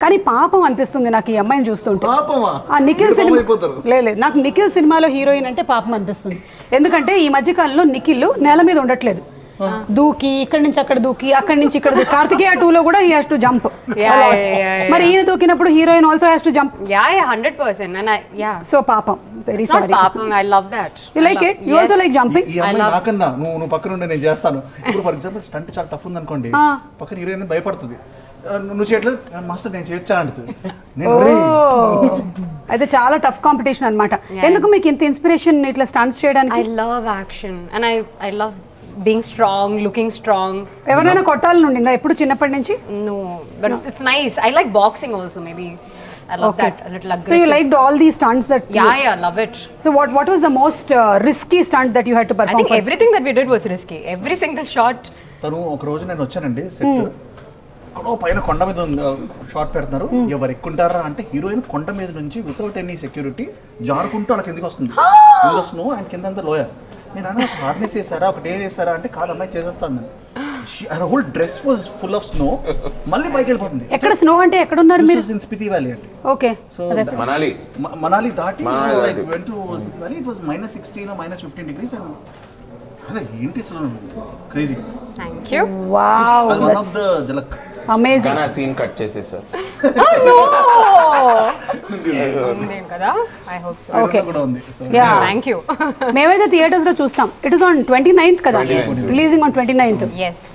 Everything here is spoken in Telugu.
కానీ పాపం అనిపిస్తుంది నాకు ఈ అమ్మాయిని చూస్తుంటే పాపమా ఆ నిఖిల్ మీరు పాపం సినిమా అయిపోతారు లేదు లేదు నాకు నిఖిల్ సినిమాలో హీరోయిన్ అంటే పాపం అనిపిస్తుంది ఎందుకంటే ఈ మధ్య కాలంలో నిఖిల్ నేల మీద ఉండట్లేదు దూకి ఇక్కడి నుంచి అక్కడ దూకి అక్కడి నుంచి ఇక్కడ దూకి కార్తికేయ టూ లో కూడా he has to jump Yeah, yeah, yeah, మరి ఈయన దూకినప్పుడు heroine also has to jump Yeah, yeah, hundred percent. And I, yeah, so పాపం very it's not sorry papam. I love that. You I like love- it you also Yes. Like jumping ఈ అమ్మాయి love- నాకన్నా నువ్వు నువ్వు పక్కన ఉండే నేను చేస్తాను ఇప్పుడు ఫర్ ఎగ్జాంపుల్ స్టంట్ చాలా టఫ్ ఉంది అనుకోండి ఆ. పక్కన హీరోయిన్ భయపడుతుంది ఆ, నువ్వు చేయట్లేదు మాస్టర్ నేను చేయొచ్చా అంటుంది నేను ఓ "ఒరేయ్, అయితే చాలా టఫ్ కాంపిటీషన్ అన్నమాట ఎందుకు మీకు ఇంత ఇన్స్పిరేషన్ ఇట్లా స్టంట్స్ చేయడానికి I love action, and I, I love being strong, looking strong. ఎవరైనా కొట్టాలని ఉండిందా ఎప్పుడు చిన్నప్పటి నుంచి No, but it's nice. I like boxing also. Maybe I love that a little so you aggressive. Like all the stunts that yeah, yeah, love it. So what what was the most risky stunt that you had to I think perform everything that we did was risky. Every single shot. తను ఒక రోజు నేను వచ్చానండి సెట్ ఎక్కడో పైన కొండ మీద షార్ట్ పెడుతున్నారు ఎవరు ఎక్కుంటారా అంటే హీరోయిన్ కొండ మీద నుంచి వితౌట్ ఎనీ సెక్యూరిటీ జారుకుంటూ అలా కిందకి వస్తుంది కింద స్నో అండ్ కింద అంతా లోయ నేను అన్న ఒక హార్నెస్ వేసారా ఒక టేర్ వేసారా అంటే కాదు అమ్మాయి చేసేస్తాను whole dress was full of snow మళ్ళీ పైకి వెళ్ళిపోతుంది ఎక్కడ స్నో అంటే ఎక్కడ ఉన్నారు మీరు ఇన్ స్పితి వ్యాలీ అండి ఓకే సో మనాలి మ- మనాలి దాటి మనాలి దాటి. వెంట it was minus sixteen minus fifteen degrees and అదే ఏంటి అసలు క్రేజీ Thanక్ you. వావ్ అది వన్ ఆఫ్ ద జలక్ అమేజింగ్ కానీ ఆ సీన్ కట్ చేసేసారు ఉంది కదా? I hope so. Okay. కూడా ఉంది సో యా Thank you. మేమైతే థియేటర్స్ లో చూస్తాం it is on twenty ninth కదా 29th. Releasing on twenty ninth yes.